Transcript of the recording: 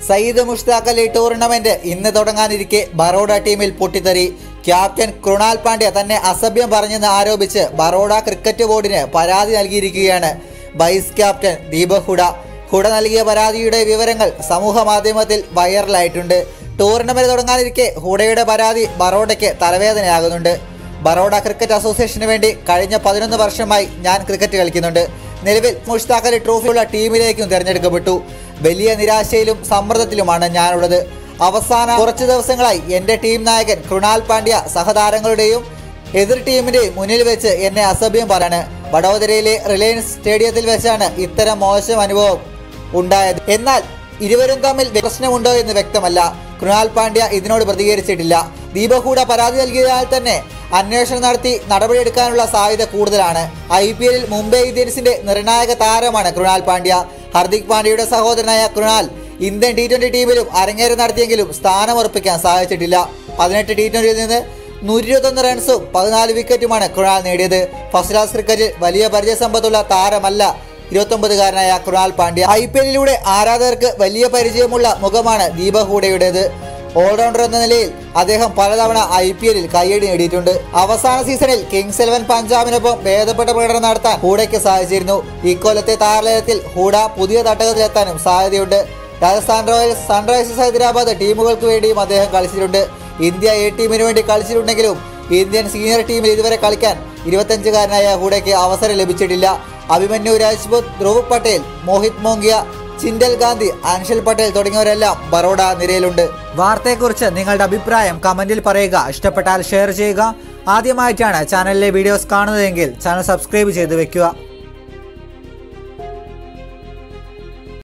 Sayyid Mushtaq Ali tournament ഇന്ന് തുടങ്ങാനിരിക്കെ ബറോഡ ടീമിൽ പൊട്ടിത്തെറി ക്യാപ്റ്റൻ കൃണാൽ പാണ്ഡ്യ തന്നെ അസഭ്യം പറഞ്ഞെന്ന് ആരോപിച്ച് ബറോഡ ക്രിക്കറ്റ് ബോർഡിന് പരാതി നൽകിയിരിക്കുകയാണ് വൈസ് ക്യാപ്റ്റൻ ദീപക് ഹുഡ ഹുഡ നൽകിയ പരാതിയുടെ വിവരങ്ങൾ സമൂഹ മാധ്യമത്തിൽ വൈറലായിട്ടുണ്ട് ടൂർണമെന്റ് തുടങ്ങാനിരിക്കെ ഹുഡയുടെ പരാതി ബറോഡയ്ക്ക് തലവേദനയാകുന്നുണ്ട് ബറോഡ ക്രിക്കറ്റ് അസോസിയേഷന് വേണ്ടി കഴിഞ്ഞ പതിനൊന്ന് വർഷമായി ഞാൻ ക്രിക്കറ്റ് കളിക്കുന്നുണ്ട് നിലവിൽ മുഷ്താഖ് അലി ട്രോഫിയുള്ള ടീമിലേക്കും തിരഞ്ഞെടുക്കപ്പെട്ടു വലിയ നിരാശയിലും സമ്മർദ്ദത്തിലുമാണ് ഞാനുള്ളത് അവസാന കുറച്ച് ദിവസങ്ങളായി എൻ്റെ ടീം നായകൻ കൃണാൽ പാണ്ഡ്യ സഹതാരങ്ങളുടെയും എതിർ ടീമിന്റെയും മുന്നിൽ വെച്ച് എന്നെ അസഭ്യം പറയാണ് വഡോദരയിലെ റിലയൻസ് സ്റ്റേഡിയത്തിൽ വെച്ചാണ് ഇത്തരം മോശം അനുഭവം ഉണ്ടായത് എന്നാൽ ഇരുവരും തമ്മിൽ പ്രശ്നമുണ്ടോ എന്ന് വ്യക്തമല്ല കൃണാൽ പാണ്ഡ്യ ഇതിനോട് പ്രതികരിച്ചിട്ടില്ല ദീപക് ഹൂഡ പരാതി നൽകിയതിനാൽ തന്നെ അന്വേഷണം നടത്തി നടപടിയെടുക്കാനുള്ള സാധ്യത കൂടുതലാണ് ഐ പി എല്ലിൽ മുംബൈ ഇന്ത്യൻസിന്റെ നിർണായക താരമാണ് കൃണാൽ പാണ്ഡ്യ ഹർദിക് പാണ്ഡ്യയുടെ സഹോദരനായ കൃണാൽ ഇന്ത്യൻ ടി ട്വന്റി ടീമിലും അരങ്ങേറ്റം നടത്തിയെങ്കിലും സ്ഥാനം ഉറപ്പിക്കാൻ സാധിച്ചിട്ടില്ല പതിനെട്ട് ടി ട്വന്റിയിൽ നിന്ന് നൂറ്റി ഇരുപത്തൊന്ന് റൺസും പതിനാല് വിക്കറ്റുമാണ് കൃണാൽ നേടിയത് ഫസ്റ്റ് ക്ലാസ് ക്രിക്കറ്റിൽ വലിയ പരിചയസമ്പത്തുള്ള താരമല്ല ഇരുപത്തൊമ്പതുകാരനായ കൃണാൽ പാണ്ഡ്യ ഐ പി എല്ലിലൂടെ ആരാധകർക്ക് വലിയ പരിചയമുള്ള മുഖമാണ് ദീപക് ഹൂഡയുടേത് ഓൾറൗണ്ടർ എന്ന നിലയിൽ അദ്ദേഹം പലതവണ ഐ പി എല്ലിൽ കയ്യടി നേടിയിട്ടുണ്ട് അവസാന സീസണിൽ കിങ്സ് ഇലവൻ പഞ്ചാബിനൊപ്പം ഭേദപ്പെട്ട പ്രകടനം നടത്താൻ ഹൂഡയ്ക്ക് സാധിച്ചിരുന്നു ഇക്കൊല്ലത്തെ താരലയത്തിൽ ഹൂഡ പുതിയ തട്ടകത്തിലെത്താനും സാധ്യതയുണ്ട് രാജസ്ഥാൻ റോയൽസ് സൺറൈസേഴ്സ് ഹൈദരാബാദ് ടീമുകൾക്ക് വേണ്ടിയും അദ്ദേഹം കളിച്ചിട്ടുണ്ട് ഇന്ത്യ എ ടീമിന് വേണ്ടി കളിച്ചിട്ടുണ്ടെങ്കിലും ഇന്ത്യൻ സീനിയർ ടീമിൽ ഇതുവരെ കളിക്കാൻ ഇരുപത്തഞ്ചുകാരനായ ഹൂഡയ്ക്ക് അവസരം ലഭിച്ചിട്ടില്ല അഭിമന്യു രാജ്പുത് ധ്രുവ് പട്ടേൽ മോഹിത് മോംഗിയ ചിന്തൽ ഗാന്ധി അൻഷൽ പട്ടേൽ തുടങ്ങിയവരെല്ലാം ബറോഡ നിരയിലുണ്ട് വാർത്തയെക്കുറിച്ച് നിങ്ങളുടെ അഭിപ്രായം കമന്റിൽ പറയുക ഇഷ്ടപ്പെട്ടാൽ ഷെയർ ചെയ്യുക ആദ്യമായിട്ടാണ് ചാനലിലെ വീഡിയോസ് കാണുന്നതെങ്കിൽ ചാനൽ സബ്സ്ക്രൈബ് ചെയ്ത് വെക്കുക